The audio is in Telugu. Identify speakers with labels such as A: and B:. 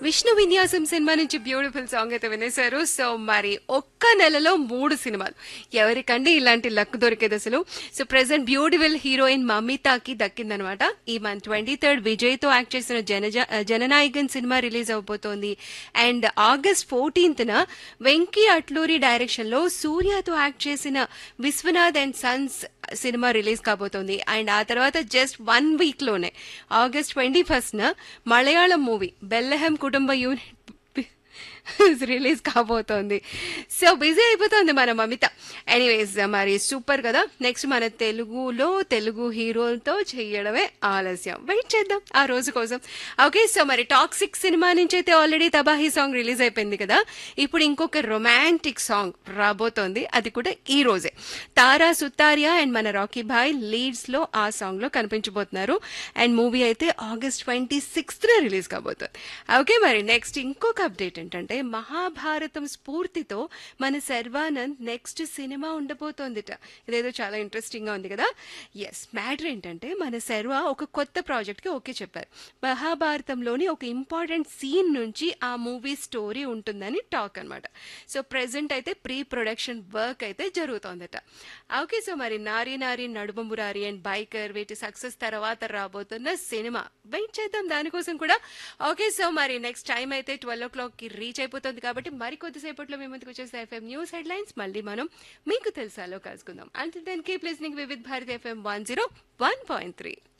A: విష్ణు విన్యాసం సినిమా నుంచి బ్యూటిఫుల్ సాంగ్ అయితే వినేశారు సో మరి ఒక్క నెలలో మూడు సినిమాలు ఎవరికండి ఇలాంటి లక్ దొరికేది అసలు సో ప్రెసెంట్ బ్యూటిఫుల్ హీరోయిన్ మమితాకి దక్కిందనమాట ఈ మంత్ ట్వంటీ థర్డ్ విజయ్ తో యాక్ట్ చేసిన జనజ జననాయకన్ సినిమా రిలీజ్ అవబోతోంది అండ్ ఆగస్ట్ ఫోర్టీన్త్ న వెంకీ అట్లూరి డైరెక్షన్ లో సూర్యతో యాక్ట్ చేసిన Vishwanath and sons cinema release కాబోతోంది అండ్ ఆ తర్వాత జస్ట్ వన్ వీక్ లోనే ఆగస్ట్ ట్వంటీ ఫస్ట్ న మలయాళం మూవీ బెల్లహం కుటుంబ యూనిట్ రిలీజ్ కాబోతోంది సో బిజీ అయిపోతుంది మన మమిత ఎనీవేస్ మరి సూపర్ కదా నెక్స్ట్ మన తెలుగులో తెలుగు హీరోలతో చేయడమే ఆలస్యం వెయిట్ చేద్దాం ఆ రోజు కోసం ఓకే సో మరి టాక్సిక్ సినిమా నుంచి అయితే ఆల్రెడీ తబాహీ సాంగ్ రిలీజ్ అయిపోయింది కదా ఇప్పుడు ఇంకొక రొమాంటిక్ సాంగ్ రాబోతోంది అది కూడా ఈ రోజే తారా సుతారియా అండ్ మన రాకీ భాయ్ లీడ్స్ లో ఆ సాంగ్ లో కనిపించబోతున్నారు అండ్ మూవీ అయితే ఆగస్ట్ ట్వంటీ సిక్స్త్ రిలీజ్ కాబోతుంది ఓకే మరి నెక్స్ట్ ఇంకొక అప్డేట్ ఏంటంటే మహాభారతం స్ఫూర్తితో మన శర్వానంద్ నెక్స్ట్ సినిమా ఉండబోతోందిట ఇదేదో చాలా ఇంట్రెస్టింగ్ గా ఉంది కదా ఎస్ మ్యాటర్ ఏంటంటే మన శర్వ ఒక కొత్త ప్రాజెక్ట్ కి ఓకే చెప్పారు మహాభారతంలోని ఒక ఇంపార్టెంట్ సీన్ నుంచి ఆ మూవీ స్టోరీ ఉంటుందని టాక్ అన్నమాట సో ప్రెసెంట్ అయితే ప్రీ ప్రొడక్షన్ వర్క్ అయితే జరుగుతోందట ఓకే సో మరి నారీ నారీ నడుమ మురారి అండ్ బైకర్ వీటి సక్సెస్ తర్వాత రాబోతున్న సినిమా వెయిట్ చేద్దాం దానికోసం కూడా ఓకే సో మరి నెక్స్ట్ టైం అయితే ట్వెల్వ్ ఓ క్లాక్ కి రీచ్ అయిపోతుంది కాబట్టి మరి కొద్దిసేపట్లో మీ ముందుకు వచ్చేసి ఎఫ్ఎం న్యూస్ హెడ్ లైన్స్ మళ్ళీ మనం మీకు తెలుసాలో కలుసుకుందాం అంటే then keep listening Vividh Bharati FM one zero one point three